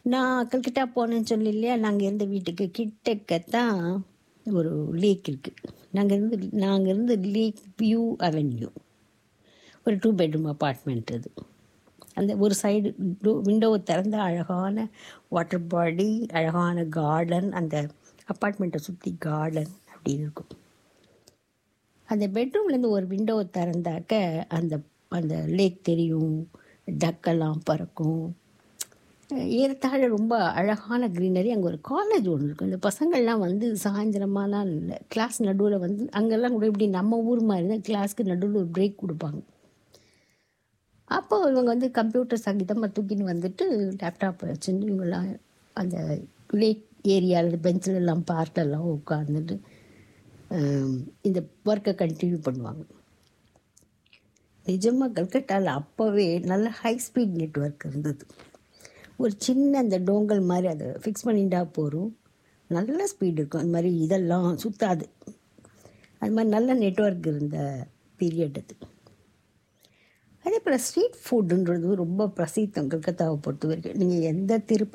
நான் கல்கட்டா போனேன்னு சொல்லி இல்லையா நாங்கள் இருந்த வீட்டுக்கு கிட்டக்கத்தான் ஒரு லேக் இருக்குது நாங்கள் இருந்து நாங்கள் இருந்து லேக் வியூ அவென்யூ ஒரு டூ பெட்ரூம் அப்பார்ட்மெண்ட் அது அந்த ஒரு சைடு விண்டோவை திறந்த அழகான வாட்டர் பாடி அழகான கார்டன் அந்த அப்பார்ட்மெண்ட்டை சுற்றி கார்டன் அப்படின்னு இருக்கும் அந்த பெட்ரூம்லேருந்து ஒரு விண்டோவை திறந்தாக்க அந்த அந்த லேக் தெரியும் டக்கெல்லாம் பறக்கும் ஏறத்தாழ ரொம்ப அழகான க்ரீனரி அங்கே ஒரு காலேஜ் ஒன்று இருக்கும் இந்த பசங்கள்லாம் வந்து சாயந்தரமாலாம் இல்லை கிளாஸ் நடுவில் வந்து அங்கெல்லாம் கூட இப்படி நம்ம ஊர் மாதிரி தான் கிளாஸ்க்கு நடுவில் ஒரு பிரேக் கொடுப்பாங்க அப்போ இவங்க வந்து கம்ப்யூட்டர் சங்கீதமாக தூக்கின்னு வந்துட்டு லேப்டாப் வச்சுட்டு இவங்கெல்லாம் அந்த லேக் ஏரியாவில் பெஞ்சில் எல்லாம் பார்க்கெல்லாம் உட்காந்துட்டு இந்த ஒர்க்கை கண்டினியூ பண்ணுவாங்க நிஜமாக கல்கட்டாவில் அப்போவே நல்ல ஹை ஸ்பீட் நெட்ஒர்க் இருந்தது ஒரு சின்ன அந்த டோங்கல் மாதிரி அதை ஃபிக்ஸ் பண்ணிட்டா போகிறோம் நல்ல ஸ்பீடு இருக்கும் அந்த மாதிரி இதெல்லாம் சுத்தாது அது மாதிரி நல்ல நெட்ஒர்க் இருந்த பீரியட் அது அதே போல் ஸ்ட்ரீட் ஃபுட்டுன்றது ரொம்ப பிரசித்தம் கல்கத்தாவை பொறுத்த வரைக்கும் நீங்கள் எந்த திருப்ப